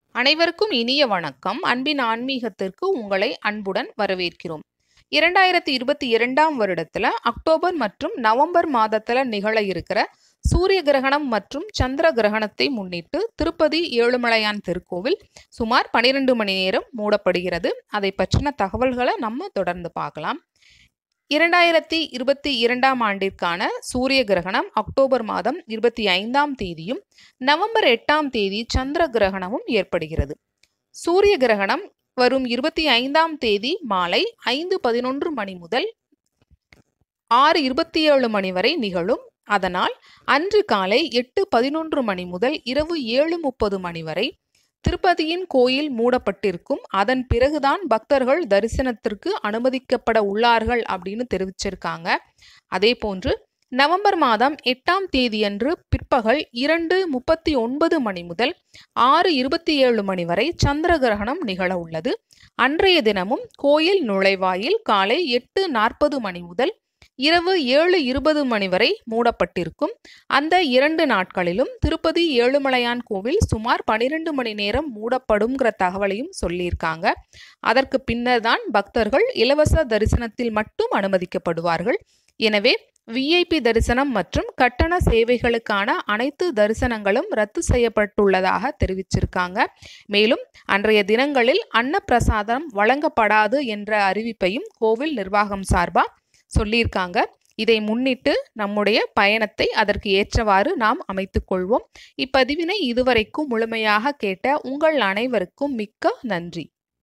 அனைவருக்கும் இனிய வணக்கம் அன்பின் ஆன்மீகத்திற்கு உங்களை அன்புடன் வரவேற்கிறோம் இரண்டாயிரத்தி இருபத்தி இரண்டாம் வருடத்துல அக்டோபர் மற்றும் நவம்பர் மாதத்துல நிகழ இருக்கிற சூரிய கிரகணம் மற்றும் சந்திர கிரகணத்தை முன்னிட்டு திருப்பதி ஏழுமலையான் திருக்கோவில் சுமார் பனிரெண்டு மணி நேரம் மூடப்படுகிறது அதை பற்றின தகவல்களை நம்ம தொடர்ந்து பார்க்கலாம் இரண்டாயிரத்தி இருபத்தி இரண்டாம் ஆண்டிற்கான சூரிய கிரகணம் அக்டோபர் மாதம் இருபத்தி ஐந்தாம் தேதியும் நவம்பர் எட்டாம் தேதி சந்திர கிரகணமும் ஏற்படுகிறது சூரிய கிரகணம் வரும் இருபத்தி ஐந்தாம் தேதி மாலை ஐந்து பதினொன்று மணி முதல் ஆறு இருபத்தி ஏழு மணி வரை நிகழும் அதனால் அன்று காலை எட்டு பதினொன்று மணி முதல் இரவு ஏழு முப்பது மணி வரை திருப்பதியின் கோயில் மூடப்பட்டிருக்கும் அதன் பிறகுதான் பக்தர்கள் தரிசனத்திற்கு அனுமதிக்கப்பட உள்ளார்கள் அப்படின்னு தெரிவிச்சிருக்காங்க அதே போன்று நவம்பர் மாதம் எட்டாம் தேதியன்று பிற்பகல் இரண்டு முப்பத்தி ஒன்பது மணி முதல் ஆறு இருபத்தி ஏழு மணி வரை சந்திர கிரகணம் நிகழ உள்ளது அன்றைய தினமும் கோயில் நுழைவாயில் காலை எட்டு நாற்பது மணி முதல் இரவு ஏழு இருபது மணி வரை மூடப்பட்டிருக்கும் அந்த இரண்டு நாட்களிலும் திருப்பதி ஏழுமலையான் கோவில் சுமார் பனிரெண்டு மணி நேரம் மூடப்படுங்கிற தகவலையும் சொல்லியிருக்காங்க அதற்கு பின்னர் தான் பக்தர்கள் இலவச தரிசனத்தில் மட்டும் அனுமதிக்கப்படுவார்கள் எனவே விஐபி தரிசனம் மற்றும் கட்டண சேவைகளுக்கான அனைத்து தரிசனங்களும் ரத்து செய்யப்பட்டுள்ளதாக தெரிவிச்சிருக்காங்க மேலும் அன்றைய தினங்களில் அன்னப்பிரசாதம் வழங்கப்படாது என்ற அறிவிப்பையும் கோவில் நிர்வாகம் சார்பா சொல்லியிருக்காங்க இதை முன்னிட்டு நம்முடைய பயணத்தை அதற்கு ஏற்றவாறு நாம் அமைத்துக்கொள்வோம் இப்பதிவினை இதுவரைக்கும் முழுமையாக கேட்ட உங்கள் அனைவருக்கும் மிக்க நன்றி